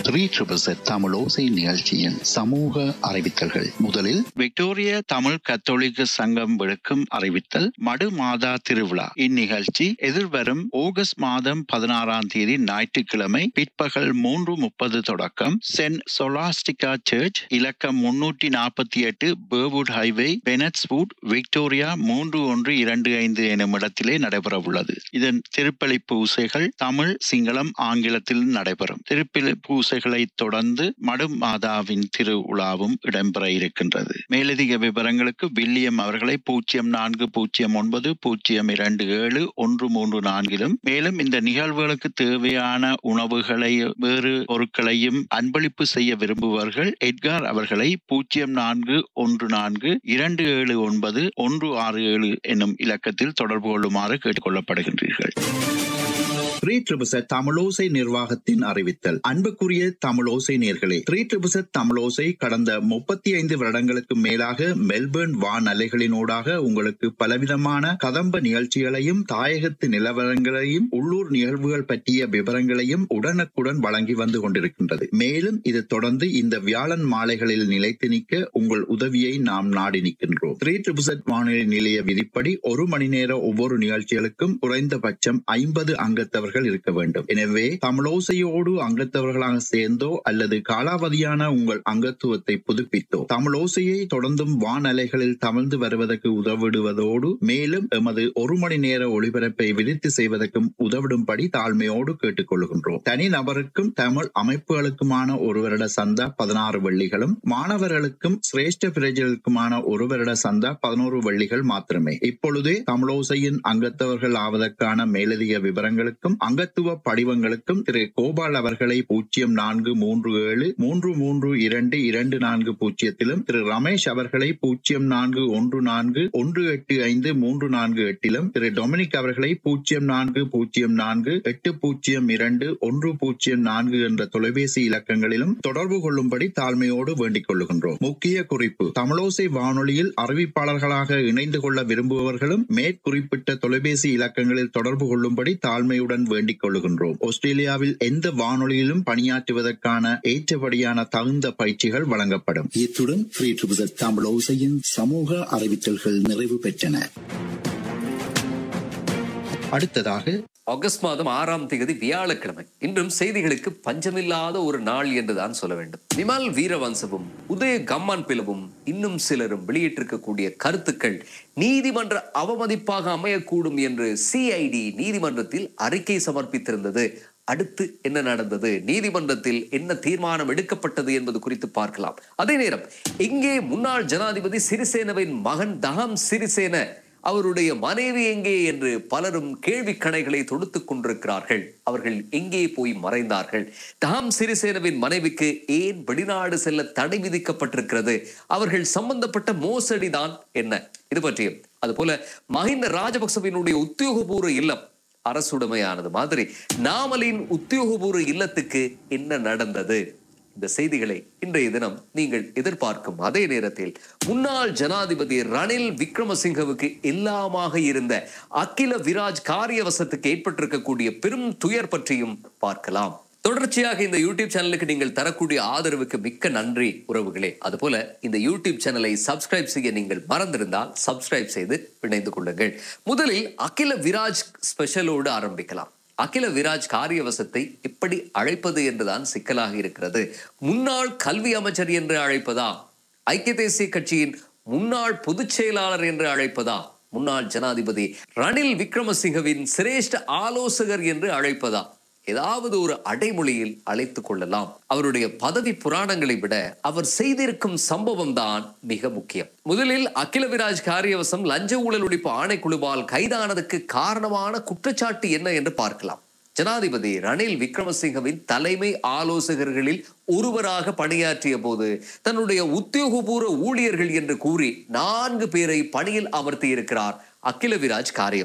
three triple set தமிழோசை நிகழ்ச்சியின் சமூக அறிவித்தல்கள் முதலில் விக்டோரிய தமிழ் கத்தோலிக்க சங்கம் விடுக்கும் அறிவித்தல் மடு மாதா திருவிழா இந்நிகழ்ச்சி எதிர்வரும் ஆகஸ்ட் மாதம் பதினாறாம் தேதி ஞாயிற்றுக்கிழமை பிற்பகல் மூன்று முப்பது தொடக்கம் சென்ட் சொலாஸ்டிகா சர்ச் இலக்கம் முன்னூற்றி நாற்பத்தி எட்டு பேர்வுட் ஹைவே பெனட்ஸ்வுட் விக்டோரியா மூன்று ஒன்று இரண்டு ஐந்து எனும் இடத்திலே நடைபெறவுள்ளது இதன் திருப்பலி பூசைகள் தமிழ் சிங்களம் ஆங்கிலத்தில் நடைபெறும் திருப்பலி பூசைகளை தொடர்ந்து மடு மாதாவின் திருவிழாவும் இடம்பெற இருக்கின்றது மேலதிக விவரங்களுக்கு வில்லியம் அவர்களை பூஜ்ஜியம் நான்கு பூஜ்ஜியம் ஒன்பது பூஜ்ஜியம் இரண்டு ஏழு ஒன்று மூன்று நான்கிலும் மேலும் இந்த நிகழ்வுகளுக்கு தேவையான உணவுகளை வேறு பொருட்களையும் அன்பளிப்பு செய்ய விரும்புபவர்கள் எட்கார் அவர்களை பூஜ்ஜியம் நான்கு ஒன்று நான்கு இரண்டு ஏழு ஒன்பது ஒன்று ஆறு ஏழு என்னும் இலக்கத்தில் தொடர்பு கொள்ளுமாறு கேட்டுக்கொள்ளப்படுகின்றீர்கள் த்ரீ ட்ரிபிசட் தமிழோசை நிர்வாகத்தின் அறிவித்தல் அன்புக்குரிய தமிழோசை நேர்களே த்ரீ ட்ரிபிசட் தமிழோசை கடந்த முப்பத்தி ஐந்து வருடங்களுக்கு மேலாக மெல்பர்ன் வான் அலைகளினூடாக உங்களுக்கு பலவிதமான கதம்ப நிகழ்ச்சிகளையும் தாயகத்து நிலவரங்களையும் உள்ளூர் நிகழ்வுகள் பற்றிய விவரங்களையும் உடனுக்குடன் வழங்கி வந்து கொண்டிருக்கின்றது மேலும் இது தொடர்ந்து இந்த வியாழன் மாலைகளில் நிலைத்து நிற்க உங்கள் உதவியை நாம் நாடி நிற்கின்றோம் த்ரீ ட்ரிபிசட் வானொலி நிலைய விதிப்படி ஒரு மணி நேர ஒவ்வொரு நிகழ்ச்சிகளுக்கும் குறைந்தபட்சம் ஐம்பது அங்கத்தவர்கள் இருக்க வேண்டும் எனவே தமிழோசையோடு அங்கத்தவர்களாக சேர்ந்தோ அல்லது காலாவதியான உங்கள் அங்கத்துவத்தை புதுப்பித்தோ தமிழோசையை தொடர்ந்தும் வானலைகளில் தமிழ்ந்து வருவதற்கு உதவிடுவதோடு மேலும் எமது ஒரு மணி நேர ஒளிபரப்பை விரித்து செய்வதற்கும் உதவிடும்படி தாழ்மையோடு கேட்டுக்கொள்கின்றோம் தனி நபருக்கும் தமிழ் அமைப்புகளுக்குமான ஒரு வருட சந்தா பதினாறு வெள்ளிகளும் மாணவர்களுக்கும் சிரேஷ்ட பிரஜர்களுக்குமான ஒரு வருட சந்தா பதினோரு வெள்ளிகள் மாத்திரமே இப்பொழுதே தமிழோசையின் அங்கத்தவர்கள் ஆவதற்கான மேலதிக விவரங்களுக்கும் அங்கத்துவ படிவங்களுக்கும் திரு கோபால் அவர்களை பூஜ்ஜியம் நான்கு மூன்று ஏழு மூன்று மூன்று இரண்டு இரண்டு நான்கு பூஜ்ஜியத்திலும் திரு ரமேஷ் அவர்களை பூஜ்ஜியம் நான்கு ஒன்று நான்கு ஒன்று எட்டு ஐந்து மூன்று நான்கு எட்டிலும் திரு டொமினிக் அவர்களை பூஜ்ஜியம் நான்கு பூஜ்ஜியம் நான்கு எட்டு பூஜ்ஜியம் இரண்டு ஒன்று பூஜ்ஜியம் நான்கு என்ற தொலைபேசி இலக்கங்களிலும் தொடர்பு கொள்ளும்படி தாழ்மையோடு வேண்டிக் கொள்ளுகின்றோம் முக்கிய குறிப்பு தமிழோசை வானொலியில் அறிவிப்பாளர்களாக இணைந்து கொள்ள விரும்புபவர்களும் மேற்குறிப்பிட்ட தொலைபேசி இலக்கங்களில் தொடர்பு கொள்ளும்படி தாழ்மையுடன் வேண்டிக் கொள்ளுகின்றோம் ஆஸ்திரேலியாவில் எந்த வானொலியிலும் பணியாற்றுவதற்கான ஏற்றபடியான தகுந்த பயிற்சிகள் வழங்கப்படும் இத்துடன் ஃப்ரீ ட்ரிபிள் தமிழ் ஓசையின் சமூக அறிவித்தல்கள் நிறைவு பெற்றன அடுத்ததாக ஆகஸ்ட் மாதம் ஆறாம் தேதி வியாழக்கிழமை இன்றும் செய்திகளுக்கு பஞ்சமில்லாத ஒரு நாள் என்றுதான் சொல்ல வேண்டும் நிமல் வீரவன்சவும் உதய கம்மான் பிளவும் இன்னும் சிலரும் வெளியிட்டிருக்கக்கூடிய கருத்துக்கள் நீதிமன்ற அவமதிப்பாக அமையக்கூடும் என்று சிஐடி நீதிமன்றத்தில் அறிக்கை சமர்ப்பித்திருந்தது அடுத்து என்ன நடந்தது நீதிமன்றத்தில் என்ன தீர்மானம் எடுக்கப்பட்டது என்பது குறித்து பார்க்கலாம் அதே நேரம் இங்கே முன்னாள் ஜனாதிபதி சிறிசேனவின் மகன் தகம் சிறிசேன அவருடைய மனைவி எங்கே என்று பலரும் கேள்வி கணைகளை தொடுத்துக் கொண்டிருக்கிறார்கள் அவர்கள் எங்கே போய் மறைந்தார்கள் தாம் சிறிசேனவின் மனைவிக்கு ஏன் வெளிநாடு செல்ல தடை விதிக்கப்பட்டிருக்கிறது அவர்கள் சம்பந்தப்பட்ட மோசடிதான் என்ன இது பற்றியும் அதுபோல மஹிந்த ராஜபக்சவினுடைய உத்தியோகபூர்வ இல்லம் அரசுடைமையானது மாதிரி நாமலின் உத்தியோகபூர்வ இல்லத்துக்கு என்ன நடந்தது இந்த செய்திகளை இன்றைய தினம் நீங்கள் எதிர்பார்க்கும் அதே நேரத்தில் முன்னாள் ஜனாதிபதி ரணில் விக்ரமசிங்கவுக்கு எல்லாமாக இருந்த அகில விராஜ் காரியவசத்துக்கு ஏற்பட்டிருக்கக்கூடிய பெரும் துயர் பற்றியும் பார்க்கலாம் தொடர்ச்சியாக இந்த யூடியூப் சேனலுக்கு நீங்கள் தரக்கூடிய ஆதரவுக்கு மிக்க நன்றி உறவுகளே அதுபோல இந்த யூடியூப் சேனலை சப்ஸ்கிரைப் செய்ய நீங்கள் மறந்திருந்தால் சப்ஸ்கிரைப் செய்து இணைந்து கொள்ளுங்கள் முதலில் அகில விராஜ் ஸ்பெஷலோடு ஆரம்பிக்கலாம் அகில விராஜ் காரியவசத்தை எப்படி அழைப்பது என்றுதான் சிக்கலாக இருக்கிறது முன்னாள் கல்வி அமைச்சர் என்று அழைப்பதா ஐக்கிய தேசிய கட்சியின் முன்னாள் பொதுச் செயலாளர் என்று அழைப்பதா முன்னாள் ஜனாதிபதி ரணில் விக்ரமசிங்கவின் சிரேஷ்ட ஆலோசகர் என்று அழைப்பதா ஏதாவது ஒரு அடைமொழியில் அழைத்துக் கொள்ளலாம் அவருடைய பதவி புராணங்களை விட அவர் செய்திருக்கும் சம்பவம் தான் மிக முக்கியம் முதலில் அகில விராஜ் காரியவசம் லஞ்ச ஊழல் ஒழிப்பு ஆணைக்குழுவால் கைதானதுக்கு காரணமான குற்றச்சாட்டு என்ன என்று பார்க்கலாம் ஜனாதிபதி ரணில் விக்ரமசிங்கவின் தலைமை ஆலோசகர்களில் ஒருவராக பணியாற்றிய போது தன்னுடைய உத்தியோகபூர்வ ஊழியர்கள் என்று கூறி நான்கு பேரை பணியில் அமர்த்தி இருக்கிறார் அகில விராஜ் காரியவசம்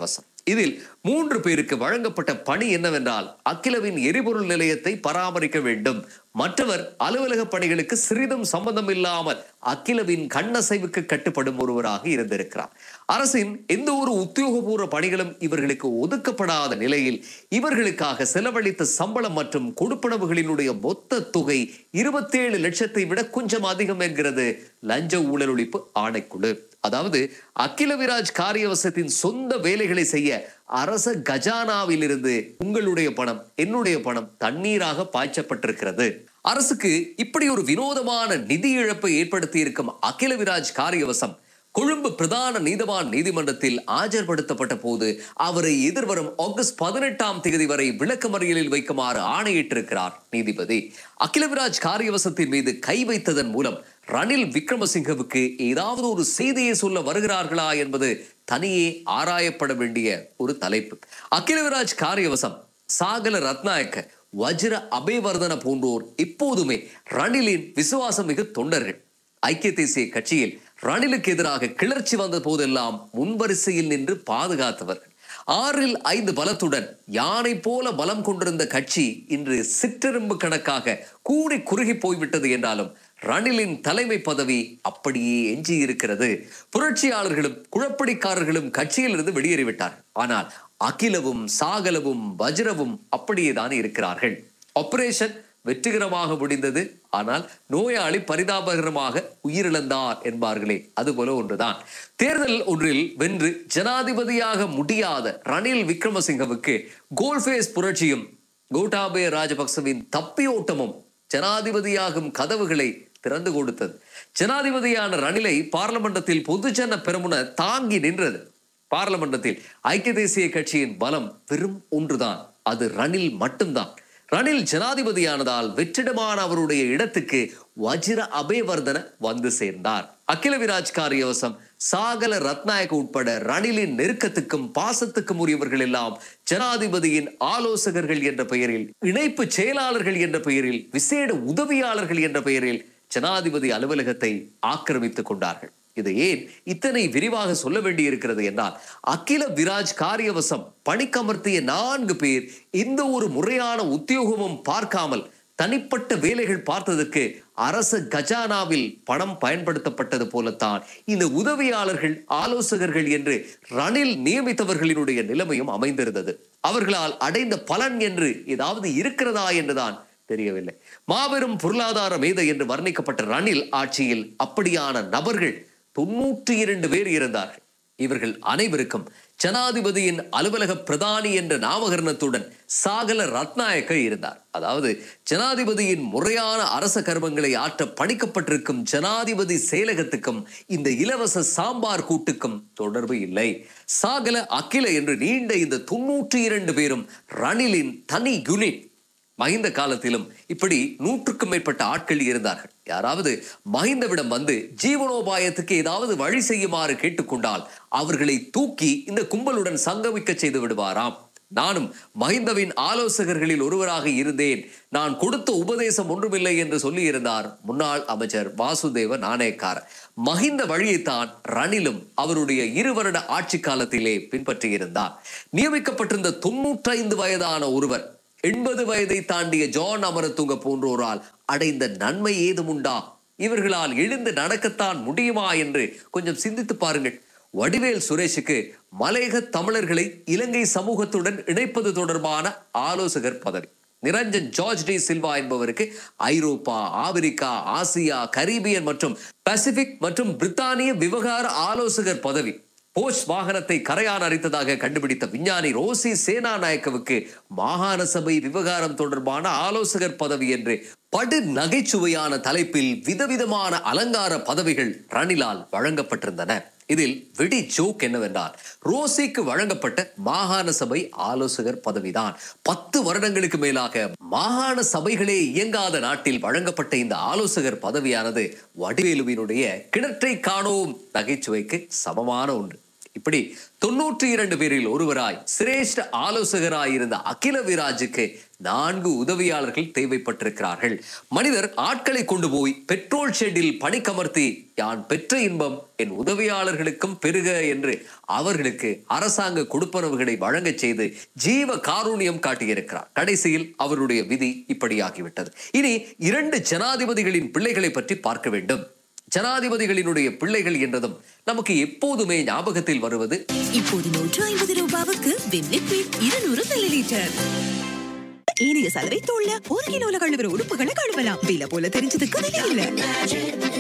இதில் மூன்று பேருக்கு வழங்கப்பட்ட பணி என்னவென்றால் அகிலவின் எரிபொருள் நிலையத்தை பராமரிக்க வேண்டும் மற்றவர் அலுவலக பணிகளுக்கு சிறிதும் சம்பந்தம் இல்லாமல் அகிலவின் கண்ணசைவுக்கு கட்டுப்படும் ஒருவராக இருந்திருக்கிறார் அரசின் எந்த ஒரு உத்தியோகபூர்வ பணிகளும் இவர்களுக்கு ஒதுக்கப்படாத நிலையில் இவர்களுக்காக செலவழித்த சம்பளம் மற்றும் கொடுப்பனவுகளினுடைய மொத்த தொகை இருபத்தேழு லட்சத்தை விட கொஞ்சம் அதிகம் என்கிறது லஞ்ச ஊழல் ஒழிப்பு ஆணைக்குழு அதாவது அகிலவிராஜ் காரியவசத்தின் சொந்த வேலைகளை செய்ய அரச கஜானாவிலிருந்து உங்களுடைய பணம் என்னுடைய பணம் தண்ணீராக பாய்ச்சப்பட்டிருக்கிறது அரசுக்கு இப்படி ஒரு வினோதமான நிதி இழப்பை ஏற்படுத்தி இருக்கும் அகிலவிராஜ் காரியவசம் கொழும்பு பிரதான நீதவான் நீதிமன்றத்தில் ஆஜர்படுத்தப்பட்ட போது அவரை எதிர்வரும் ஆகஸ்ட் பதினெட்டாம் தேதி வரை விளக்கமறியலில் வைக்குமாறு ஆணையிட்டிருக்கிறார் நீதிபதி அகிலவிராஜ் காரியவசத்தின் மீது கை வைத்ததன் மூலம் ரணில் விக்ரமசிங்கவுக்கு ஏதாவது ஒரு செய்தியை சொல்ல வருகிறார்களா என்பது தனியே ஆராயப்பட வேண்டிய ஒரு தலைப்பு அகிலவிராஜ் காரியவசம் சாகல ரத்நாயக்க வஜ்ர அபேவர்தன போன்றோர் எப்போதுமே ரணிலின் விசுவாசம் மிகு தொண்டர்கள் ஐக்கிய தேசிய கட்சியில் ரணிலுக்கு எதிராக கிளர்ச்சி வந்த போதெல்லாம் முன்வரிசையில் நின்று பாதுகாத்தவர்கள் ஆறில் ஐந்து பலத்துடன் யானை போல பலம் கொண்டிருந்த கட்சி இன்று சிற்றெரும்பு கணக்காக கூடி குறுகி போய்விட்டது என்றாலும் ரணிலின் தலைமை பதவி அப்படியே எஞ்சி இருக்கிறது புரட்சியாளர்களும் குழப்படிக்காரர்களும் கட்சியிலிருந்து வெளியேறிவிட்டார்கள் ஆனால் அகிலவும் சாகலவும் வஜ்ரவும் அப்படியே தான் இருக்கிறார்கள் ஆபரேஷன் வெற்றிகரமாக முடிந்தது ஆனால் நோயாளி பரிதாபகரமாக உயிரிழந்தார் என்பார்களே அதுபோல ஒன்றுதான் தேர்தல் ஒன்றில் வென்று ஜனாதிபதியாக முடியாத ரணில் விக்ரமசிங்கவுக்கு கோல்ஃபேஸ் புரட்சியும் கோட்டாபய ராஜபக்சவின் தப்பியோட்டமும் ஜனாதிபதியாகும் கதவுகளை திறந்து கொடுத்தது ஜனாதிபதியான ரணிலை பார்லமெண்டத்தில் பொதுஜன பெருமுன தாங்கி நின்றது பார்லமெண்டத்தில் ஐக்கிய தேசிய கட்சியின் பலம் வெறும் ஒன்றுதான் அது ரணில் மட்டும்தான் ரணில் ஜனாதிபதியானதால் வெற்றிடமான அவருடைய இடத்துக்கு வஜ்ர அபேவர்தன வந்து சேர்ந்தார் அகிலவிராஜ் காரியவசம் சாகல ரத்நாயக உட்பட ரணிலின் நெருக்கத்துக்கும் பாசத்துக்கும் உரியவர்கள் எல்லாம் ஜனாதிபதியின் ஆலோசகர்கள் என்ற பெயரில் இணைப்பு செயலாளர்கள் என்ற பெயரில் விசேட உதவியாளர்கள் என்ற பெயரில் ஜனாதிபதி அலுவலகத்தை ஆக்கிரமித்துக் கொண்டார்கள் இதை ஏன் இத்தனை விரிவாக சொல்ல வேண்டியிருக்கிறது என்றால் அகில விராஜ் காரியவசம் பணிக்கமர்த்திய நான்கு பேர் எந்த ஒரு முறையான உத்தியோகமும் பார்க்காமல் தனிப்பட்ட வேலைகள் பார்த்ததற்கு அரச கஜானாவில் பணம் பயன்படுத்தப்பட்டது போலத்தான் இந்த உதவியாளர்கள் ஆலோசகர்கள் என்று ரணில் நியமித்தவர்களினுடைய நிலைமையும் அமைந்திருந்தது அவர்களால் அடைந்த பலன் என்று ஏதாவது இருக்கிறதா என்றுதான் தெரியவில்லை மாபெரும் பொருளாதார மேதை என்று வர்ணிக்கப்பட்ட ரணில் ஆட்சியில் அப்படியான நபர்கள் தொன்னூற்றி இரண்டு பேர் இருந்தார்கள் இவர்கள் அனைவருக்கும் ஜனாதிபதியின் அலுவலக பிரதானி என்ற நாமகரணத்துடன் சாகல ரத்நாயக்க இருந்தார் அதாவது ஜனாதிபதியின் முறையான அரச கர்மங்களை ஆற்ற பணிக்கப்பட்டிருக்கும் ஜனாதிபதி செயலகத்துக்கும் இந்த இலவச சாம்பார் கூட்டுக்கும் தொடர்பு இல்லை சாகல அகில என்று நீண்ட இந்த தொன்னூற்றி இரண்டு பேரும் ரணிலின் தனி யூனிட் மஹிந்த காலத்திலும் இப்படி நூற்றுக்கும் மேற்பட்ட ஆட்கள் இருந்தார்கள் யாராவது மஹிந்தவிடம் வந்து ஜீவனோபாயத்துக்கு ஏதாவது வழி செய்யுமாறு கேட்டுக்கொண்டால் அவர்களை தூக்கி இந்த கும்பலுடன் சங்கமிக்க செய்து விடுவாராம் நானும் மஹிந்தவின் ஆலோசகர்களில் ஒருவராக இருந்தேன் நான் கொடுத்த உபதேசம் ஒன்றுமில்லை என்று சொல்லியிருந்தார் முன்னாள் அமைச்சர் வாசுதேவ நாணயக்கார் மஹிந்த வழியைத்தான் ரணிலும் அவருடைய இரு வருட ஆட்சி காலத்திலே பின்பற்றியிருந்தார் நியமிக்கப்பட்டிருந்த தொன்னூற்றைந்து வயதான ஒருவர் எண்பது வயதை தாண்டிய ஜான் அமரத்துங்க போன்றோரால் அடைந்த நன்மை ஏதுமுண்டா இவர்களால் எழுந்து நடக்கத்தான் முடியுமா என்று கொஞ்சம் சிந்தித்து பாருங்கள் வடிவேல் சுரேஷுக்கு மலையக தமிழர்களை இலங்கை சமூகத்துடன் இணைப்பது தொடர்பான ஆலோசகர் பதவி நிரஞ்சன் ஜார்ஜ் டி சில்வா என்பவருக்கு ஐரோப்பா ஆப்பிரிக்கா ஆசியா கரீபியன் மற்றும் பசிபிக் மற்றும் பிரித்தானிய விவகார ஆலோசகர் பதவி போஷ் வாகனத்தை கரையான் அரித்ததாக கண்டுபிடித்த விஞ்ஞானி ரோசி சேனாநாயக்கவுக்கு மாகாண சபை விவகாரம் தொடர்பான ஆலோசகர் பதவி என்று படு நகைச்சுவையான தலைப்பில் விதவிதமான அலங்கார பதவிகள் ரணிலால் வழங்கப்பட்டிருந்தன இதில் வெடி ஜோக் என்னவென்றால் ரோசிக்கு வழங்கப்பட்ட மாகாண சபை ஆலோசகர் பதவிதான் பத்து வருடங்களுக்கு மேலாக மாகாண சபைகளே இயங்காத நாட்டில் வழங்கப்பட்ட இந்த ஆலோசகர் பதவியானது வடிவேலுவினுடைய கிணற்றை காணோம் நகைச்சுவைக்கு சமமான ஒன்று இப்படி தொன்னூற்றி இரண்டு பேரில் ஒருவராய் சிரேஷ்ட ஆலோசகராய் இருந்த அகில விராஜுக்கு நான்கு உதவியாளர்கள் தேவைப்பட்டிருக்கிறார்கள் மனிதர் ஆட்களை கொண்டு போய் பெட்ரோல் ஷெட்டில் பணிக்கமர்த்தி யான் பெற்ற இன்பம் என் உதவியாளர்களுக்கும் பெருக என்று அவர்களுக்கு அரசாங்க கொடுப்பனவுகளை வழங்கச் செய்து ஜீவ காரூணியம் காட்டியிருக்கிறார் கடைசியில் அவருடைய விதி இப்படியாகிவிட்டது இனி இரண்டு ஜனாதிபதிகளின் பிள்ளைகளை பற்றி பார்க்க வேண்டும் ஜனாதிபதிகளினுடைய பிள்ளைகள் என்றதும் நமக்கு எப்போதுமே ஞாபகத்தில் வருவது இப்போது நூற்று ஐம்பது ரூபாவுக்கு விம்லிக்விட் இருநூறு மில்லி லிட்டர் ஏனைய சலவை தோல்ல ஒரு கிலோல கழுவுற உடுப்புகளை கழுவலாம் விலை போல தெரிஞ்சதுக்கு விலை இல்ல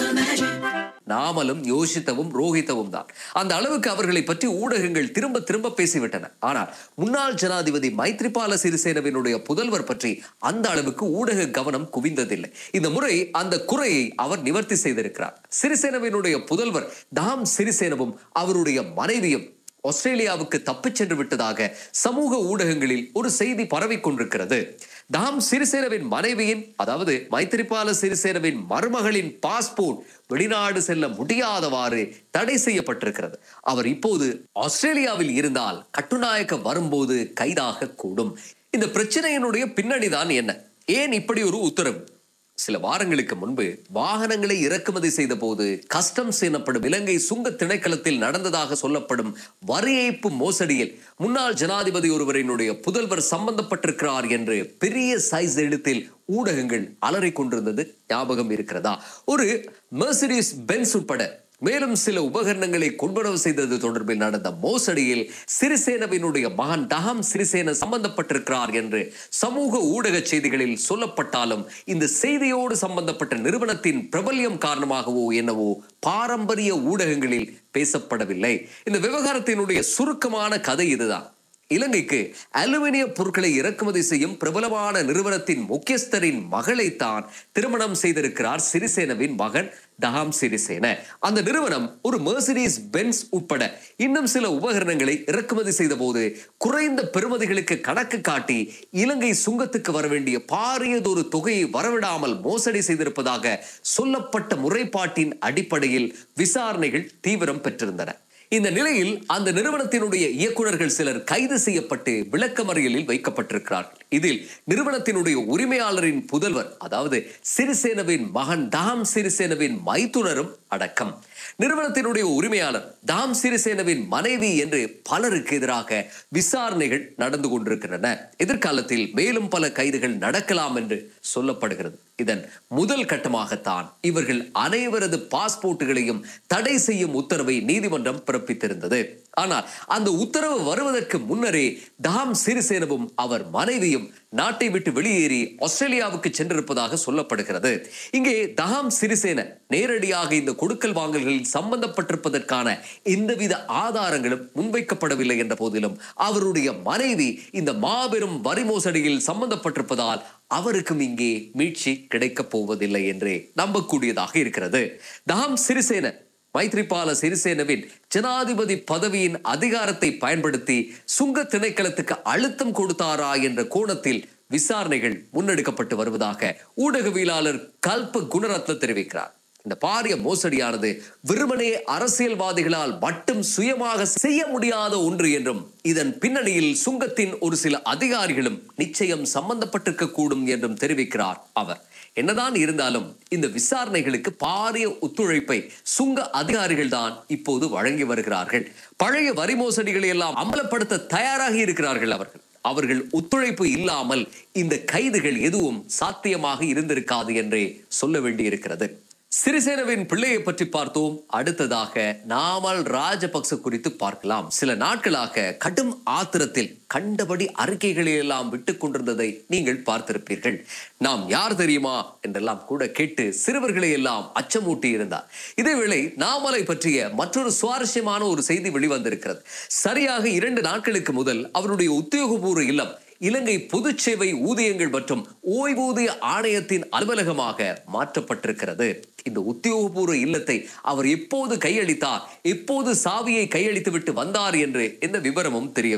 நாமலும் யோசித்தவும் ரோஹித்தவும் தான் அந்த அளவுக்கு அவர்களை பற்றி ஊடகங்கள் திரும்ப திரும்ப பேசிவிட்டன ஆனால் முன்னாள் ஜனாதிபதி மைத்ரிபால சிறிசேனவினுடைய புதல்வர் பற்றி அந்த அளவுக்கு ஊடக கவனம் குவிந்ததில்லை இந்த முறை அந்த குறையை அவர் நிவர்த்தி செய்திருக்கிறார் சிறிசேனவினுடைய புதல்வர் தாம் சிறிசேனவும் அவருடைய மனைவியும் ஆஸ்திரேலியாவுக்கு தப்பிச் சென்று விட்டதாக சமூக ஊடகங்களில் ஒரு செய்தி பரவிக் கொண்டிருக்கிறது தாம் சிறிசேனவின் மனைவியின் அதாவது மைத்திரிபால சிறிசேனவின் மருமகளின் பாஸ்போர்ட் வெளிநாடு செல்ல முடியாதவாறு தடை செய்யப்பட்டிருக்கிறது அவர் இப்போது ஆஸ்திரேலியாவில் இருந்தால் கட்டுநாயக்க வரும்போது கைதாக கூடும் இந்த பிரச்சனையினுடைய பின்னணிதான் என்ன ஏன் இப்படி ஒரு உத்தரவு சில வாரங்களுக்கு முன்பு வாகனங்களை இறக்குமதி செய்த போது கஸ்டம்ஸ் எனப்படும் இலங்கை சுங்க திணைக்களத்தில் நடந்ததாக சொல்லப்படும் வரி ஏய்ப்பு மோசடியில் முன்னாள் ஜனாதிபதி ஒருவரினுடைய புதல்வர் சம்பந்தப்பட்டிருக்கிறார் என்று பெரிய சைஸ் எழுத்தில் ஊடகங்கள் அலறிக் கொண்டிருந்தது ஞாபகம் இருக்கிறதா ஒரு மெர்சிடிஸ் பென்ஸ் உட்பட மேலும் சில உபகரணங்களை கொள்வனவு செய்தது தொடர்பில் நடந்த மோசடியில் சிறிசேனவினுடைய மகன் டஹம் சிறிசேன சம்பந்தப்பட்டிருக்கிறார் என்று சமூக ஊடக செய்திகளில் சொல்லப்பட்டாலும் இந்த செய்தியோடு சம்பந்தப்பட்ட நிறுவனத்தின் பிரபல்யம் காரணமாகவோ என்னவோ பாரம்பரிய ஊடகங்களில் பேசப்படவில்லை இந்த விவகாரத்தினுடைய சுருக்கமான கதை இதுதான் இலங்கைக்கு அலுமினிய பொருட்களை இறக்குமதி செய்யும் பிரபலமான நிறுவனத்தின் முக்கியஸ்தரின் மகளைத்தான் திருமணம் செய்திருக்கிறார் சிறிசேனவின் மகன் டஹாம் சிறிசேன அந்த நிறுவனம் ஒரு மெர்சிடிஸ் பென்ஸ் உட்பட இன்னும் சில உபகரணங்களை இறக்குமதி செய்த போது குறைந்த பெறுமதிகளுக்கு கணக்கு காட்டி இலங்கை சுங்கத்துக்கு வர வேண்டிய பாரியதொரு தொகையை வரவிடாமல் மோசடி செய்திருப்பதாக சொல்லப்பட்ட முறைப்பாட்டின் அடிப்படையில் விசாரணைகள் தீவிரம் பெற்றிருந்தன இந்த நிலையில் அந்த நிறுவனத்தினுடைய இயக்குனர்கள் சிலர் கைது செய்யப்பட்டு விளக்கமறியலில் வைக்கப்பட்டிருக்கிறார்கள் இதில் நிறுவனத்தினுடைய உரிமையாளரின் புதல்வர் அதாவது சிறிசேனவின் மகன் தாம் சிறிசேனவின் மைத்துனரும் அடக்கம் நிறுவனத்தினுடைய உரிமையாளர் தாம் சிறிசேனவின் மனைவி என்று பலருக்கு எதிராக விசாரணைகள் நடந்து கொண்டிருக்கின்றன எதிர்காலத்தில் மேலும் பல கைதுகள் நடக்கலாம் என்று சொல்லப்படுகிறது இதன் முதல் கட்டமாகத்தான் இவர்கள் அனைவரது பாஸ்போர்ட்டுகளையும் தடை செய்யும் உத்தரவை நீதிமன்றம் பிறப்பித்திருந்தது ஆனால் அந்த உத்தரவு வருவதற்கு முன்னரே தாம் சிறிசேனவும் அவர் மனைவியும் நாட்டை விட்டு வெளியேறி ஆஸ்திரேலியாவுக்கு சென்றிருப்பதாக சொல்லப்படுகிறது இங்கே தஹாம் சிறிசேன நேரடியாக இந்த கொடுக்கல் வாங்கல்களில் சம்பந்தப்பட்டிருப்பதற்கான எந்தவித ஆதாரங்களும் முன்வைக்கப்படவில்லை என்ற போதிலும் அவருடைய மனைவி இந்த மாபெரும் வரி மோசடியில் சம்பந்தப்பட்டிருப்பதால் அவருக்கும் இங்கே மீட்சி கிடைக்கப் போவதில்லை என்றே நம்பக்கூடியதாக இருக்கிறது தாம் சிறிசேன மைத்ரிபால சிறிசேனவின் ஜனாதிபதி பதவியின் அதிகாரத்தை பயன்படுத்தி சுங்க திணைக்களத்துக்கு அழுத்தம் கொடுத்தாரா என்ற கோணத்தில் விசாரணைகள் முன்னெடுக்கப்பட்டு வருவதாக ஊடகவியலாளர் கல்ப குணரத்ன தெரிவிக்கிறார் இந்த பாரிய மோசடியானது வெறுமனே அரசியல்வாதிகளால் மட்டும் சுயமாக செய்ய முடியாத ஒன்று என்றும் இதன் பின்னணியில் சுங்கத்தின் ஒரு சில அதிகாரிகளும் நிச்சயம் சம்பந்தப்பட்டிருக்க கூடும் என்றும் தெரிவிக்கிறார் அவர் என்னதான் இருந்தாலும் இந்த விசாரணைகளுக்கு பாரிய ஒத்துழைப்பை சுங்க அதிகாரிகள் தான் இப்போது வழங்கி வருகிறார்கள் பழைய வரி மோசடிகளை எல்லாம் அமலப்படுத்த தயாராக இருக்கிறார்கள் அவர்கள் அவர்கள் ஒத்துழைப்பு இல்லாமல் இந்த கைதுகள் எதுவும் சாத்தியமாக இருந்திருக்காது என்றே சொல்ல வேண்டியிருக்கிறது சிறிசேனவின் பிள்ளையை பற்றி பார்த்தோம் அடுத்ததாக நாமல் ராஜபக்ச குறித்து பார்க்கலாம் சில நாட்களாக கடும் ஆத்திரத்தில் கண்டபடி அறிக்கைகளை எல்லாம் விட்டுக் கொண்டிருந்ததை நீங்கள் பார்த்திருப்பீர்கள் நாம் யார் தெரியுமா என்றெல்லாம் கூட கேட்டு சிறுவர்களை எல்லாம் அச்சமூட்டி இருந்தார் இதேவேளை நாமலை பற்றிய மற்றொரு சுவாரஸ்யமான ஒரு செய்தி வெளிவந்திருக்கிறது சரியாக இரண்டு நாட்களுக்கு முதல் அவருடைய உத்தியோகபூர்வ இல்லம் இலங்கை பொதுச் சேவை ஊதியங்கள் மற்றும் ஓய்வூதிய ஆணையத்தின் அலுவலகமாக மாற்றப்பட்டிருக்கிறது இந்த உத்தியோகபூர்வ இல்லத்தை அவர் எப்போது கையளித்தார் எப்போது சாவியை கையளித்து விட்டு வந்தார் என்று எந்த விவரமும் தெரியவில்லை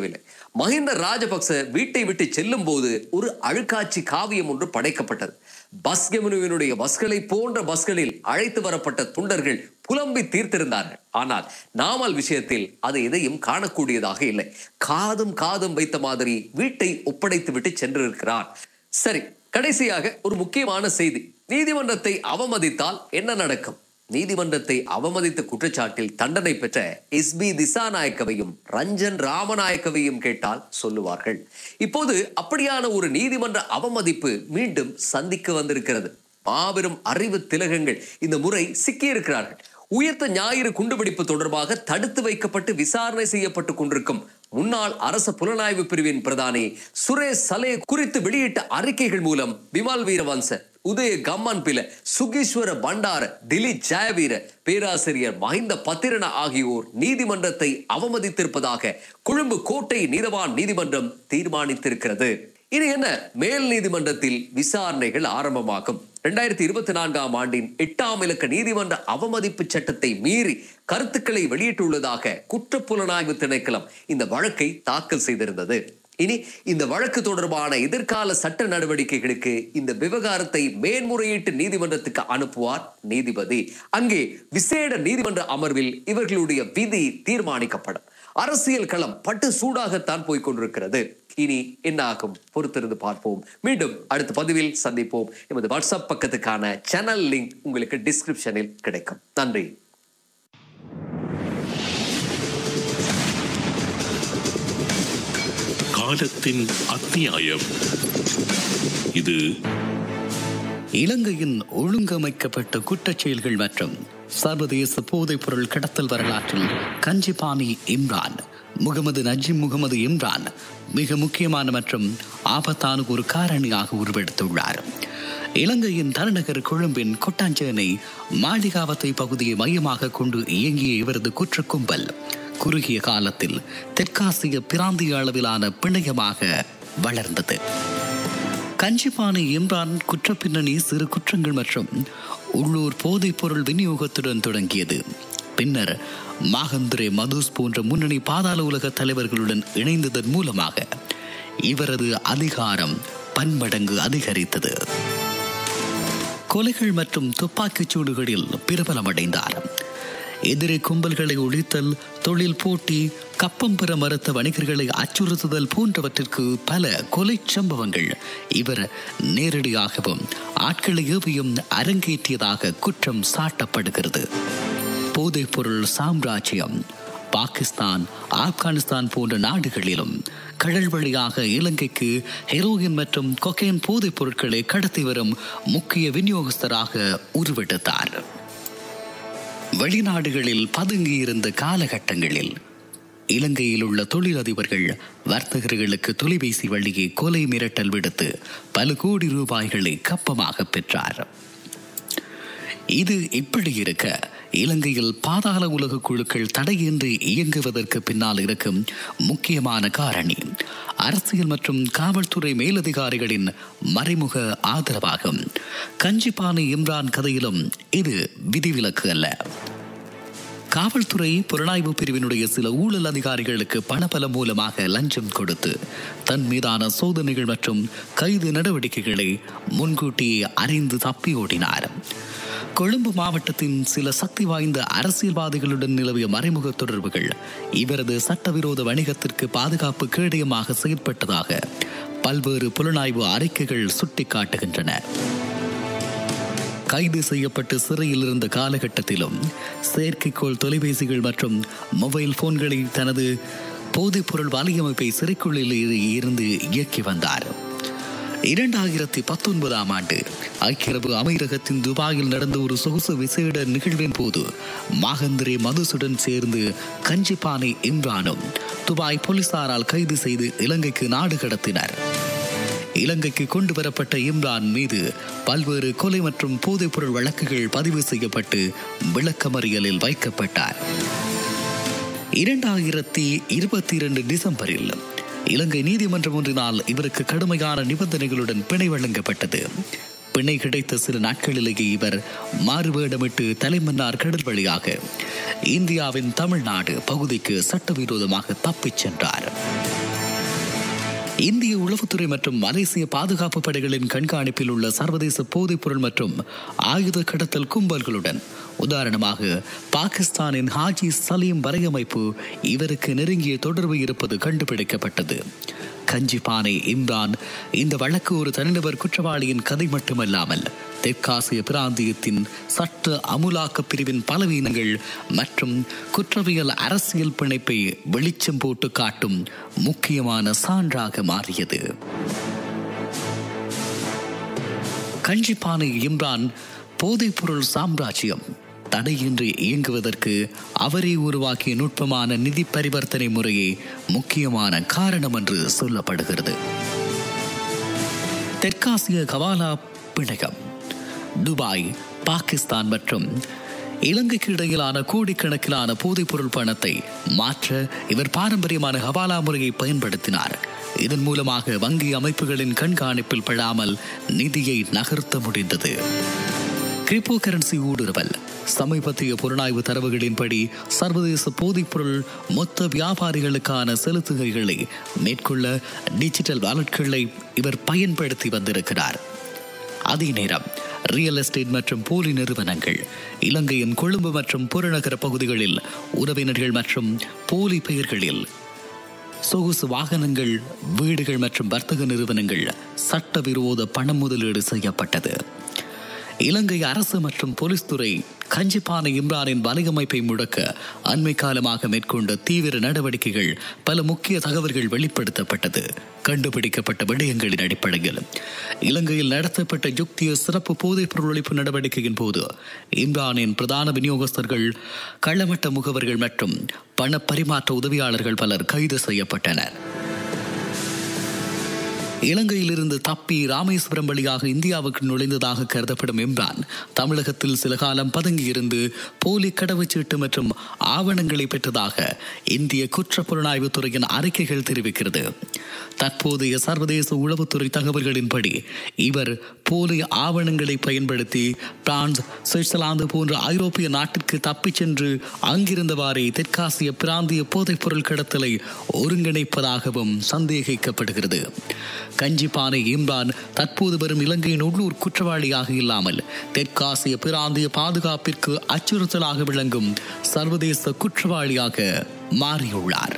மஹிந்த ராஜபக்ச வீட்டை விட்டு செல்லும் போது ஒரு அழுக்காட்சி காவியம் ஒன்று படைக்கப்பட்டது பஸ் கெமனுவினுடைய பஸ்களை போன்ற பஸ்களில் அழைத்து வரப்பட்ட துண்டர்கள் புலம்பி தீர்த்திருந்தார்கள் ஆனால் நாமல் விஷயத்தில் அது எதையும் காணக்கூடியதாக இல்லை காதும் காதும் வைத்த மாதிரி வீட்டை ஒப்படைத்து விட்டு சென்றிருக்கிறார் சரி கடைசியாக ஒரு முக்கியமான செய்தி நீதிமன்றத்தை அவமதித்தால் என்ன நடக்கும் நீதிமன்றத்தை அவமதித்த குற்றச்சாட்டில் தண்டனை பெற்ற எஸ் பி திசாநாயக்கவையும் ரஞ்சன் ராமநாயக்கவையும் கேட்டால் சொல்லுவார்கள் இப்போது அப்படியான ஒரு நீதிமன்ற அவமதிப்பு மீண்டும் சந்திக்க வந்திருக்கிறது மாபெரும் அறிவு திலகங்கள் இந்த முறை சிக்கியிருக்கிறார்கள் உயர்த்த ஞாயிறு குண்டுவெடிப்பு தொடர்பாக தடுத்து வைக்கப்பட்டு விசாரணை செய்யப்பட்டு கொண்டிருக்கும் முன்னாள் அரச புலனாய்வு பிரிவின் பிரதானி சுரேஷ் சலே குறித்து வெளியிட்ட அறிக்கைகள் மூலம் விமல் வீரவன்ச உதய கம்மன் பில சுகீஸ்வர பண்டார திலீப் ஜெயவீர பேராசிரியர் மஹிந்த பத்திரன ஆகியோர் நீதிமன்றத்தை அவமதித்திருப்பதாக கொழும்பு கோட்டை நீதவான் நீதிமன்றம் தீர்மானித்திருக்கிறது இனி என்ன மேல் நீதிமன்றத்தில் விசாரணைகள் ஆரம்பமாகும் இரண்டாயிரத்தி இருபத்தி நான்காம் ஆண்டின் எட்டாம் இலக்க நீதிமன்ற அவமதிப்பு சட்டத்தை மீறி கருத்துக்களை வெளியிட்டுள்ளதாக குற்றப்புலனாய்வு திணைக்களம் இந்த வழக்கை தாக்கல் செய்திருந்தது இனி இந்த வழக்கு தொடர்பான எதிர்கால சட்ட நடவடிக்கைகளுக்கு இந்த விவகாரத்தை மேன்முறையீட்டு நீதிமன்றத்துக்கு அனுப்புவார் நீதிபதி அங்கே விசேட நீதிமன்ற அமர்வில் இவர்களுடைய விதி தீர்மானிக்கப்படும் அரசியல் களம் பட்டு சூடாகத்தான் போய்க் கொண்டிருக்கிறது இனி என்ன ஆகும் பொறுத்திருந்து பார்ப்போம் மீண்டும் அடுத்த பதிவில் சந்திப்போம் எமது வாட்ஸ்அப் பக்கத்துக்கான சேனல் லிங்க் உங்களுக்கு டிஸ்கிரிப்ஷனில் கிடைக்கும் நன்றி காலத்தின் அத்தியாயம் இது இலங்கையின் ஒழுங்கமைக்கப்பட்ட குற்றச் செயல்கள் மற்றும் சர்வதேச போதைப்பொருள் கடத்தல் வரலாற்றில் கஞ்சிபானி இம்ரான் முகமது நஜீம் முகமது இம்ரான் மிக முக்கியமான மற்றும் ஆபத்தான ஒரு காரணியாக உருவெடுத்துள்ளார் இலங்கையின் தலைநகர் கொழும்பின் கொட்டாஞ்சேனை மாளிகாவத்தை பகுதியை மையமாக கொண்டு இயங்கிய இவரது குற்ற கும்பல் குறுகிய காலத்தில் தெற்காசிய பிராந்திய அளவிலான பிணையமாக வளர்ந்தது கஞ்சிபானை இம்ரான் குற்றப்பின்னணி சிறு குற்றங்கள் மற்றும் உள்ளூர் போதைப் பொருள் விநியோகத்துடன் தொடங்கியது பின்னர் மாகந்துரே மதுஸ் போன்ற முன்னணி பாதாள உலக தலைவர்களுடன் இணைந்ததன் மூலமாக இவரது அதிகாரம் பன்மடங்கு அதிகரித்தது கொலைகள் மற்றும் துப்பாக்கிச் சூடுகளில் பிரபலமடைந்தார் எதிரி கும்பல்களை ஒழித்தல் தொழில் போட்டி கப்பம் பெற மறுத்த வணிகர்களை அச்சுறுத்துதல் போன்றவற்றிற்கு பல கொலை சம்பவங்கள் இவர் நேரடியாகவும் ஆட்களை ஏவியும் அரங்கேற்றியதாக குற்றம் சாட்டப்படுகிறது போதைப்பொருள் சாம்ராஜ்யம் பாகிஸ்தான் ஆப்கானிஸ்தான் போன்ற நாடுகளிலும் கடல் வழியாக இலங்கைக்கு ஹெரோயின் மற்றும் கொக்கைன் போதைப் பொருட்களை கடத்தி வரும் முக்கிய விநியோகஸ்தராக உருவெடுத்தார் வெளிநாடுகளில் பதுங்கியிருந்த காலகட்டங்களில் இலங்கையில் உள்ள தொழிலதிபர்கள் வர்த்தகர்களுக்கு தொலைபேசி வழியே கொலை மிரட்டல் விடுத்து பல கோடி ரூபாய்களை கப்பமாக பெற்றார் இது இப்படி இருக்க இலங்கையில் பாதாள உலக குழுக்கள் தடையின்றி இயங்குவதற்கு பின்னால் இருக்கும் முக்கியமான காரணி அரசியல் மற்றும் காவல்துறை மேலதிகாரிகளின் மறைமுக ஆதரவாகும் கஞ்சிபானை இம்ரான் கதையிலும் இது விதிவிலக்கு அல்ல காவல்துறை புலனாய்வு பிரிவினுடைய சில ஊழல் அதிகாரிகளுக்கு பணபலம் மூலமாக லஞ்சம் கொடுத்து தன் மீதான சோதனைகள் மற்றும் கைது நடவடிக்கைகளை முன்கூட்டியே அறிந்து தப்பி ஓடினார் கொழும்பு மாவட்டத்தின் சில சக்தி வாய்ந்த அரசியல்வாதிகளுடன் நிலவிய மறைமுக தொடர்புகள் இவரது சட்டவிரோத வணிகத்திற்கு பாதுகாப்பு கேடயமாக செயற்பட்டதாக பல்வேறு புலனாய்வு அறிக்கைகள் சுட்டிக்காட்டுகின்றன கைது செய்யப்பட்டு சிறையில் இருந்த காலகட்டத்திலும் செயற்கைக்கோள் தொலைபேசிகள் மற்றும் மொபைல் போன்களை தனது போதைப்பொருள் வலையமைப்பை சிறைக்குள்ளில் இருந்து இயக்கி வந்தார் இரண்டாயிரத்தி பத்தொன்பதாம் ஆண்டு ஐக்கிய அரபு அமீரகத்தின் துபாயில் நடந்த ஒரு சொகுசு விசேட நிகழ்வின் போது மாகந்திரே மதுசுடன் சேர்ந்து கஞ்சிப்பானை இம்ரானும் துபாய் போலீசாரால் கைது செய்து இலங்கைக்கு நாடு கடத்தினர் இலங்கைக்கு கொண்டு வரப்பட்ட இம்ரான் மீது பல்வேறு கொலை மற்றும் போதைப்பொருள் வழக்குகள் பதிவு செய்யப்பட்டு விளக்கமறியலில் வைக்கப்பட்டார் இரண்டாயிரத்தி இருபத்தி இரண்டு டிசம்பரில் இலங்கை நீதிமன்றம் ஒன்றினால் இவருக்கு கடுமையான நிபந்தனைகளுடன் பிணை வழங்கப்பட்டது பிணை கிடைத்த சில நாட்களிலேயே இவர் மாறுவேடமிட்டு தலைமன்னார் கடல் வழியாக இந்தியாவின் தமிழ்நாடு பகுதிக்கு சட்டவிரோதமாக தப்பிச் சென்றார் இந்திய உளவுத்துறை மற்றும் மலேசிய பாதுகாப்பு படைகளின் கண்காணிப்பில் உள்ள சர்வதேச போதைப்பொருள் மற்றும் ஆயுத கடத்தல் கும்பல்களுடன் உதாரணமாக பாகிஸ்தானின் ஹாஜி சலீம் வரையமைப்பு இவருக்கு நெருங்கிய தொடர்பு இருப்பது கண்டுபிடிக்கப்பட்டது கஞ்சிபானை இம்ரான் இந்த வழக்கு ஒரு தனிநபர் குற்றவாளியின் கதை மட்டுமல்லாமல் தெற்காசிய பிராந்தியத்தின் சட்ட அமுலாக்க பிரிவின் பலவீனங்கள் மற்றும் குற்றவியல் அரசியல் பிணைப்பை வெளிச்சம் போட்டு காட்டும் முக்கியமான சான்றாக மாறியது கஞ்சிப்பானை இம்ரான் போதைப்பொருள் சாம்ராஜ்யம் தடையின்றி இயங்குவதற்கு அவரே உருவாக்கிய நுட்பமான நிதி பரிவர்த்தனை முறையே முக்கியமான காரணம் என்று சொல்லப்படுகிறது தெற்காசிய கவாலா பிணகம் துபாய் பாகிஸ்தான் மற்றும் இலங்கைக்கு இடையிலான கோடிக்கணக்கிலான போதைப்பொருள் பணத்தை மாற்ற இவர் பாரம்பரியமான ஹவாலா முறையை பயன்படுத்தினார் இதன் மூலமாக வங்கி அமைப்புகளின் கண்காணிப்பில் படாமல் நிதியை நகர்த்த முடிந்தது கிரிப்டோ கரன்சி ஊடுருவல் சமீபத்திய புலனாய்வு தரவுகளின்படி சர்வதேச போதைப்பொருள் மொத்த வியாபாரிகளுக்கான செலுத்துகைகளை மேற்கொள்ள டிஜிட்டல் வாலெட்களை இவர் பயன்படுத்தி வந்திருக்கிறார் அதே நேரம் ரியல் எஸ்டேட் மற்றும் போலி நிறுவனங்கள் இலங்கையின் கொழும்பு மற்றும் புறநகர பகுதிகளில் உறவினர்கள் மற்றும் போலி பெயர்களில் சொகுசு வாகனங்கள் வீடுகள் மற்றும் வர்த்தக நிறுவனங்கள் சட்டவிரோத பண முதலீடு செய்யப்பட்டது இலங்கை அரசு மற்றும் போலீஸ் துறை கஞ்சிப்பானை இம்ரானின் வலையமைப்பை முடக்க அண்மை காலமாக மேற்கொண்ட தீவிர நடவடிக்கைகள் பல முக்கிய தகவல்கள் வெளிப்படுத்தப்பட்டது கண்டுபிடிக்கப்பட்ட விடயங்களின் அடிப்படையில் இலங்கையில் நடத்தப்பட்ட யுக்திய சிறப்பு போதைப் பொருள் ஒழிப்பு நடவடிக்கையின் போது இம்ரானின் பிரதான விநியோகஸ்தர்கள் களமட்ட முகவர்கள் மற்றும் பண பரிமாற்ற உதவியாளர்கள் பலர் கைது செய்யப்பட்டனர் இலங்கையிலிருந்து தப்பி ராமேஸ்வரம் வழியாக இந்தியாவுக்கு நுழைந்ததாக கருதப்படும் இம்ரான் தமிழகத்தில் சில காலம் பதுங்கியிருந்து போலி கடவுச்சீட்டு மற்றும் ஆவணங்களை பெற்றதாக இந்திய குற்ற புலனாய்வு துறையின் அறிக்கைகள் தெரிவிக்கிறது தற்போதைய சர்வதேச உளவுத்துறை தகவல்களின்படி இவர் போலி ஆவணங்களை பயன்படுத்தி பிரான்ஸ் சுவிட்சர்லாந்து போன்ற ஐரோப்பிய நாட்டிற்கு தப்பிச் சென்று அங்கிருந்தவாறே தெற்காசிய பிராந்திய போதைப்பொருள் கடத்தலை ஒருங்கிணைப்பதாகவும் சந்தேகிக்கப்படுகிறது கஞ்சிப்பானை இம்ரான் தற்போது வரும் இலங்கையின் உள்ளூர் குற்றவாளியாக இல்லாமல் தெற்காசிய பிராந்திய பாதுகாப்பிற்கு அச்சுறுத்தலாக விளங்கும் சர்வதேச குற்றவாளியாக மாறியுள்ளார்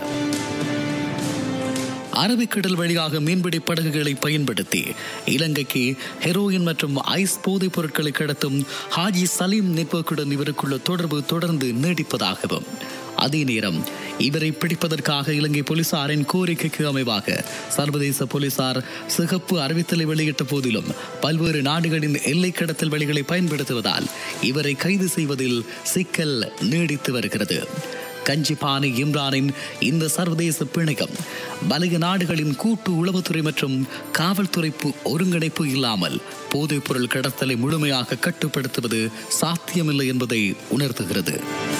அரபிக்கடல் வழியாக மீன்பிடி படகுகளை பயன்படுத்தி இலங்கைக்கு ஹெரோயின் மற்றும் ஐஸ் போதைப் பொருட்களை கடத்தும் ஹாஜி சலீம் நெட்வொர்க்குடன் இவருக்குள்ள தொடர்பு தொடர்ந்து நீடிப்பதாகவும் அதே நேரம் இவரை பிடிப்பதற்காக இலங்கை போலீசாரின் கோரிக்கைக்கு அமைவாக சர்வதேச போலீசார் சிகப்பு அறிவித்தலை வெளியிட்ட போதிலும் பல்வேறு நாடுகளின் எல்லை கடத்தல் வழிகளை பயன்படுத்துவதால் இவரை கைது செய்வதில் சிக்கல் நீடித்து வருகிறது கஞ்சிபானை இம்ரானின் இந்த சர்வதேச பிணையம் வலய நாடுகளின் கூட்டு உளவுத்துறை மற்றும் காவல்துறை பு- ஒருங்கிணைப்பு இல்லாமல் போதைப்பொருள் கடத்தலை முழுமையாக கட்டுப்படுத்துவது சாத்தியமில்லை என்பதை உணர்த்துகிறது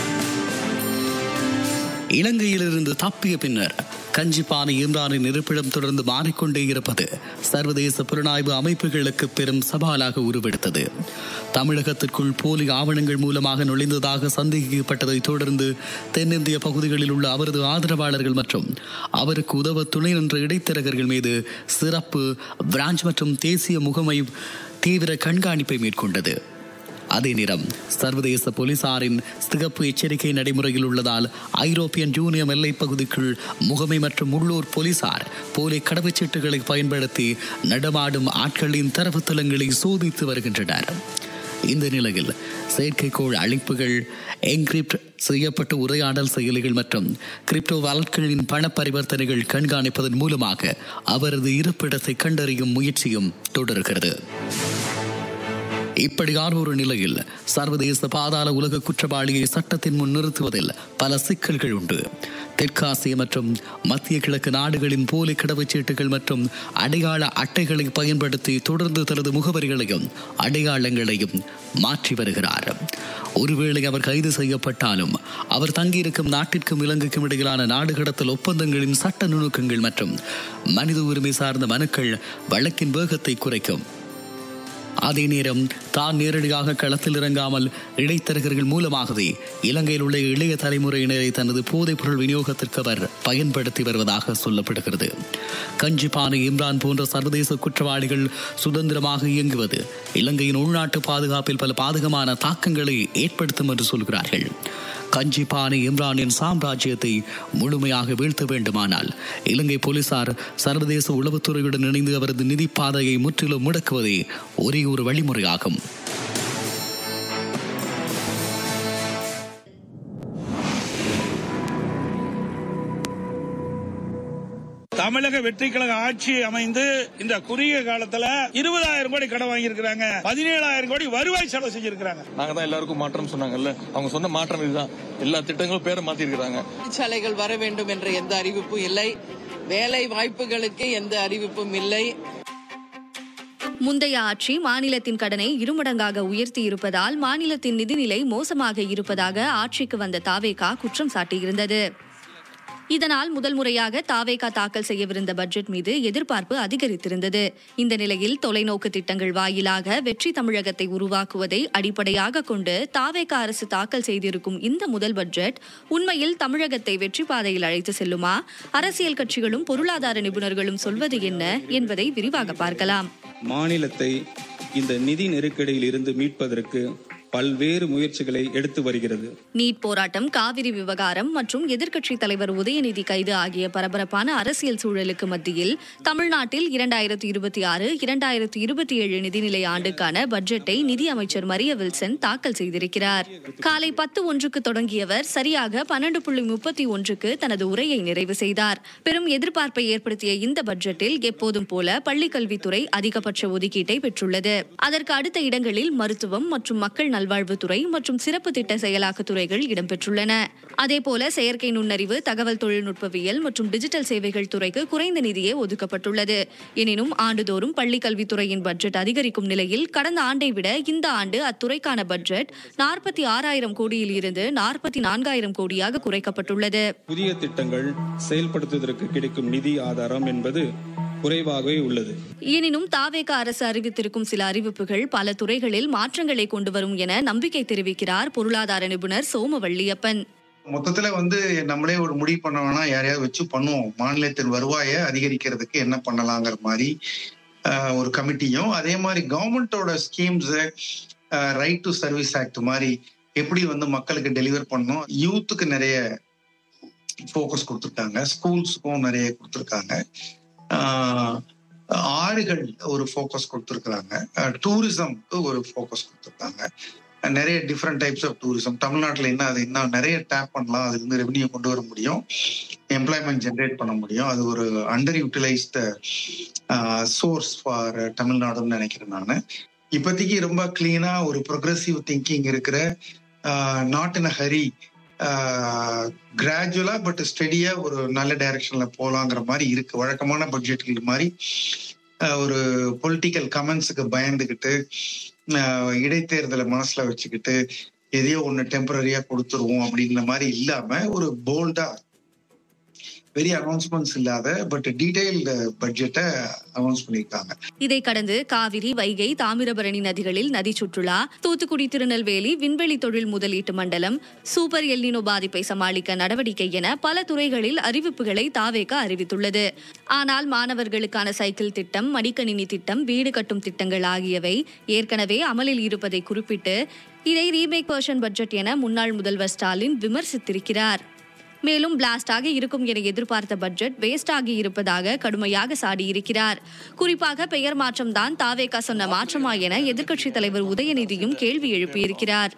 இலங்கையிலிருந்து தப்பிய பின்னர் கஞ்சிப்பானை இம்ரானின் இருப்பிடம் தொடர்ந்து மாறிக்கொண்டே இருப்பது சர்வதேச புலனாய்வு அமைப்புகளுக்கு பெரும் சவாலாக உருவெடுத்தது தமிழகத்திற்குள் போலி ஆவணங்கள் மூலமாக நுழைந்ததாக சந்தேகிக்கப்பட்டதை தொடர்ந்து தென்னிந்திய பகுதிகளில் உள்ள அவரது ஆதரவாளர்கள் மற்றும் அவருக்கு உதவ துணை நின்ற இடைத்தரகர்கள் மீது சிறப்பு பிரான்ச் மற்றும் தேசிய முகமை தீவிர கண்காணிப்பை மேற்கொண்டது அதே நேரம் சர்வதேச போலீசாரின் சிகப்பு எச்சரிக்கை நடைமுறையில் உள்ளதால் ஐரோப்பியன் யூனியம் எல்லைப் பகுதிக்குள் முகமை மற்றும் உள்ளூர் போலீசார் போலி கடவுச்சீட்டுகளை பயன்படுத்தி நடமாடும் ஆட்களின் தரவுத்தளங்களை சோதித்து வருகின்றனர் இந்த நிலையில் செயற்கைக்கோள் அழைப்புகள் என்கிரிப்ட் செய்யப்பட்ட உரையாடல் செயலிகள் மற்றும் கிரிப்டோ வாலட்களின் பண பரிவர்த்தனைகள் கண்காணிப்பதன் மூலமாக அவரது இருப்பிடத்தை கண்டறியும் முயற்சியும் தொடர்கிறது இப்படியான ஒரு நிலையில் சர்வதேச பாதாள உலக குற்றவாளியை சட்டத்தின் முன் நிறுத்துவதில் பல சிக்கல்கள் உண்டு தெற்காசிய மற்றும் மத்திய கிழக்கு நாடுகளின் போலி கடவுச்சீட்டுகள் மற்றும் அடையாள அட்டைகளை பயன்படுத்தி தொடர்ந்து தனது முகவரிகளையும் அடையாளங்களையும் மாற்றி வருகிறார் ஒருவேளை அவர் கைது செய்யப்பட்டாலும் அவர் தங்கியிருக்கும் நாட்டிற்கும் இலங்கைக்கும் இடையிலான நாடு கடத்தல் ஒப்பந்தங்களின் சட்ட நுணுக்கங்கள் மற்றும் மனித உரிமை சார்ந்த மனுக்கள் வழக்கின் வேகத்தை குறைக்கும் அதே நேரம் தான் நேரடியாக களத்தில் இறங்காமல் இடைத்தரகர்கள் மூலமாகவே இலங்கையில் உள்ள இளைய தலைமுறையினரை தனது போதைப் பொருள் விநியோகத்திற்கு அவர் பயன்படுத்தி வருவதாக சொல்லப்படுகிறது கஞ்சிபானை இம்ரான் போன்ற சர்வதேச குற்றவாளிகள் சுதந்திரமாக இயங்குவது இலங்கையின் உள்நாட்டு பாதுகாப்பில் பல பாதகமான தாக்கங்களை ஏற்படுத்தும் என்று சொல்கிறார்கள் கஞ்சிபானை இம்ரானின் சாம்ராஜ்யத்தை முழுமையாக வீழ்த்த வேண்டுமானால் இலங்கை போலீசார் சர்வதேச உளவுத்துறையுடன் இணைந்து அவரது நிதி பாதையை முற்றிலும் முடக்குவதே ஒரே ஒரு வழிமுறையாகும் தமிழக வெற்றி கழக ஆட்சி அமைந்து இந்த குறுகிய காலத்துல இருபதாயிரம் கோடி கடன் வாங்கியிருக்கிறாங்க பதினேழாயிரம் கோடி வருவாய் செலவு செஞ்சிருக்கிறாங்க நாங்க தான் எல்லாருக்கும் மாற்றம் சொன்னாங்கல்ல அவங்க சொன்ன மாற்றம் இதுதான் எல்லா திட்டங்களும் பேரை மாத்திருக்கிறாங்க தொழிற்சாலைகள் வர வேண்டும் என்ற எந்த அறிவிப்பும் இல்லை வேலை வாய்ப்புகளுக்கு எந்த அறிவிப்பும் இல்லை முந்தைய ஆட்சி மாநிலத்தின் கடனை இருமடங்காக உயர்த்தி இருப்பதால் மாநிலத்தின் நிதிநிலை மோசமாக இருப்பதாக ஆட்சிக்கு வந்த தாவேகா குற்றம் சாட்டியிருந்தது இதனால் முதல் முறையாக தாவேகா தாக்கல் செய்யவிருந்த பட்ஜெட் மீது எதிர்பார்ப்பு அதிகரித்திருந்தது இந்த நிலையில் தொலைநோக்கு திட்டங்கள் வாயிலாக வெற்றி தமிழகத்தை உருவாக்குவதை அடிப்படையாக கொண்டு தாவேகா அரசு தாக்கல் செய்திருக்கும் இந்த முதல் பட்ஜெட் உண்மையில் தமிழகத்தை வெற்றி பாதையில் அழைத்து செல்லுமா அரசியல் கட்சிகளும் பொருளாதார நிபுணர்களும் சொல்வது என்ன என்பதை விரிவாக பார்க்கலாம் மாநிலத்தை இந்த நிதி நெருக்கடியில் இருந்து மீட்பதற்கு பல்வேறு முயற்சிகளை எடுத்து வருகிறது நீட் போராட்டம் காவிரி விவகாரம் மற்றும் எதிர்க்கட்சித் தலைவர் உதயநிதி கைது ஆகிய பரபரப்பான அரசியல் சூழலுக்கு மத்தியில் தமிழ்நாட்டில் இரண்டாயிரத்தி இருபத்தி ஆறு இரண்டாயிரத்தி இருபத்தி ஏழு நிதிநிலை ஆண்டுக்கான பட்ஜெட்டை நிதி அமைச்சர் மரிய வில்சன் தாக்கல் செய்திருக்கிறார் காலை பத்து ஒன்றுக்கு தொடங்கியவர் சரியாக பன்னெண்டு புள்ளி முப்பத்தி ஒன்றுக்கு தனது உரையை நிறைவு செய்தார் பெரும் எதிர்பார்ப்பை ஏற்படுத்திய இந்த பட்ஜெட்டில் எப்போதும் போல பள்ளிக்கல்வித்துறை அதிகபட்ச ஒதுக்கீட்டை பெற்றுள்ளது அதற்கு அடுத்த இடங்களில் மருத்துவம் மற்றும் மக்கள் நல்வாழ்வுத்துறை மற்றும் சிறப்பு திட்ட செயலாக்கத் துறைகள் இடம்பெற்றுள்ளன அதேபோல செயற்கை நுண்ணறிவு தகவல் தொழில்நுட்பவியல் மற்றும் டிஜிட்டல் சேவைகள் துறைக்கு குறைந்த நிதியே ஒதுக்கப்பட்டுள்ளது எனினும் ஆண்டுதோறும் பள்ளிக் கல்வித்துறையின் பட்ஜெட் அதிகரிக்கும் நிலையில் கடந்த ஆண்டை விட இந்த ஆண்டு அத்துறைக்கான பட்ஜெட் நாற்பத்தி ஆறாயிரம் கோடியில் இருந்து நாற்பத்தி நான்காயிரம் கோடியாக குறைக்கப்பட்டுள்ளது புதிய திட்டங்கள் செயல்படுத்துவதற்கு கிடைக்கும் நிதி ஆதாரம் என்பது குறைவாகவே உள்ளது எனினும் தாவேகா அரசு அறிவித்திருக்கும் சில அறிவிப்புகள் பல துறைகளில் மாற்றங்களை கொண்டு வரும் என நம்பிக்கை தெரிவிக்கிறார் பொருளாதார நிபுணர் சோமவள்ளியப்பன் மொத்தத்துல வந்து நம்மளே ஒரு முடிவு பண்ண வேணா யாரையாவது வச்சு பண்ணுவோம் மாநிலத்தின் வருவாயை அதிகரிக்கிறதுக்கு என்ன பண்ணலாங்கிற மாதிரி ஆஹ், ஒரு கமிட்டியும் அதே மாதிரி கவர்மெண்டோட schemes right to service act மாதிரி எப்படி வந்து மக்களுக்கு டெலிவர் பண்ணணும் யூத்துக்கு நிறைய ஃபோக்கஸ் கொடுத்துருக்காங்க ஸ்கூல்ஸுக்கும் நிறைய கொடுத்துருக்காங்க ஆஹ், ஆறுகள் ஒரு ஃபோக்கஸ் கொடுத்துருக்குறாங்க டூரிசம்க்கு ஒரு ஃபோக்கஸ் கொடுத்துருக்காங்க நிறைய டிஃப்ரெண்ட் டைப்ஸ் ஆஃப் டூரிசம் தமிழ்நாட்டில் என்ன அது இன்னும் நிறைய டேப் பண்ணலாம் அதுல இருந்து ரெவன்யூ கொண்டு வர முடியும் எம்ப்ளாய்மெண்ட் ஜென்ரேட் பண்ண முடியும் அது ஒரு அண்டர் யூட்டிலைஸ்டு சோர்ஸ் ஃபார் தமிழ்நாடுன்னு நினைக்கிறேன் நான் இப்போதைக்கு ரொம்ப கிளீனா ஒரு ப்ரொக்ரெசிவ் திங்கிங் இருக்கிற நாட் இன் அ ஹரி கிராஜுவலா பட் ஸ்டெடியா ஒரு நல்ல டைரக்ஷன்ல போலாங்கிற மாதிரி இருக்கு வழக்கமான பட்ஜெட்கள் மாதிரி ஆஹ் ஒரு பொலிட்டிக்கல் கமெண்ட்ஸுக்கு பயந்துக்கிட்டு ஆஹ் இடைத்தேர்தலை மனசுல வச்சுக்கிட்டு எதையோ ஒண்ணு டெம்பரரியா கொடுத்துருவோம் அப்படிங்கிற மாதிரி இல்லாம ஒரு போல்டா வெரி அனௌன்ஸ்மெண்ட்ஸ் இல்லாத பட் டீடைல்டு பட்ஜெட்டை அனௌன்ஸ் பண்ணியிருக்காங்க இதை கடந்து காவிரி வைகை தாமிரபரணி நதிகளில் நதி சுற்றுலா தூத்துக்குடி திருநெல்வேலி விண்வெளி தொழில் முதலீட்டு மண்டலம் சூப்பர் எல்னினோ பாதிப்பை சமாளிக்க நடவடிக்கை என பல துறைகளில் அறிவிப்புகளை தாவேக அறிவித்துள்ளது ஆனால் மாணவர்களுக்கான சைக்கிள் திட்டம் மடிக்கணினி திட்டம் வீடு கட்டும் திட்டங்கள் ஆகியவை ஏற்கனவே அமலில் இருப்பதை குறிப்பிட்டு இதை ரீமேக் வெர்ஷன் பட்ஜெட் என முன்னாள் முதல்வர் ஸ்டாலின் விமர்சித்திருக்கிறார் மேலும் பிளாஸ்டாக இருக்கும் என எதிர்பார்த்த பட்ஜெட் வேஸ்ட் ஆகி இருப்பதாக கடுமையாக சாடியிருக்கிறார் குறிப்பாக பெயர் மாற்றம் தான் தாவேகா சொன்ன மாற்றமா என எதிர்க்கட்சித் தலைவர் உதயநிதியும் கேள்வி எழுப்பியிருக்கிறார்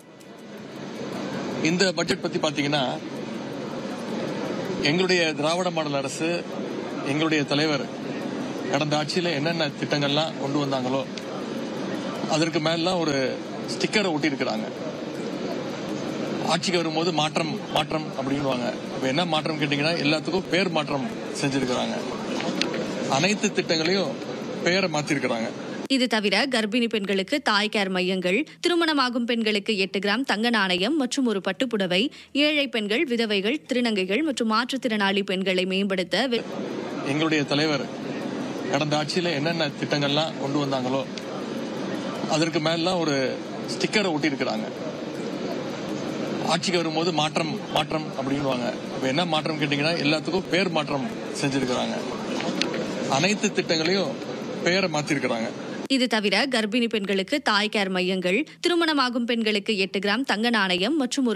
இந்த பட்ஜெட் பத்தி பாத்தீங்கன்னா எங்களுடைய திராவிட மாடல் அரசு எங்களுடைய தலைவர் கடந்த ஆட்சியில என்னென்ன திட்டங்கள்லாம் கொண்டு வந்தாங்களோ அதற்கு மேலாம் ஒரு ஸ்டிக்கரை ஒட்டியிருக்கிறாங்க ஆட்சிக்கு வரும்போது மாற்றம் மாற்றம் அப்படின்னுவாங்க இப்ப என்ன மாற்றம் கேட்டீங்கன்னா எல்லாத்துக்கும் பேர் மாற்றம் செஞ்சிருக்கிறாங்க அனைத்து திட்டங்களையும் பெயரை மாத்திருக்கிறாங்க இது தவிர கர்ப்பிணி பெண்களுக்கு தாய் கேர் மையங்கள் திருமணமாகும் பெண்களுக்கு எட்டு கிராம் தங்க நாணயம் மற்றும் ஒரு பட்டுப்புடவை ஏழை பெண்கள் விதவைகள் திருநங்கைகள் மற்றும் மாற்றுத்திறனாளி பெண்களை மேம்படுத்த வே- எங்களுடைய தலைவர் கடந்த ஆட்சியில என்னென்ன திட்டங்கள்லாம் கொண்டு வந்தாங்களோ அதற்கு மேலாம் ஒரு ஸ்டிக்கரை ஒட்டியிருக்கிறாங்க ஆட்சிக்கு வரும்போது மாற்றம் மாற்றம் அப்படின்னுவாங்க இப்போ என்ன மாற்றம் கேட்டிங்கன்னா எல்லாத்துக்கும் பேர் மாற்றம் செஞ்சிருக்கிறாங்க அனைத்து திட்டங்களையும் பெயரை மாத்திருக்கிறாங்க இது தவிர கர்ப்பிணி பெண்களுக்கு தாய் கேர் மையங்கள் திருமணமாகும் பெண்களுக்கு எட்டு கிராம் தங்க நாணயம் மற்றும் ஒரு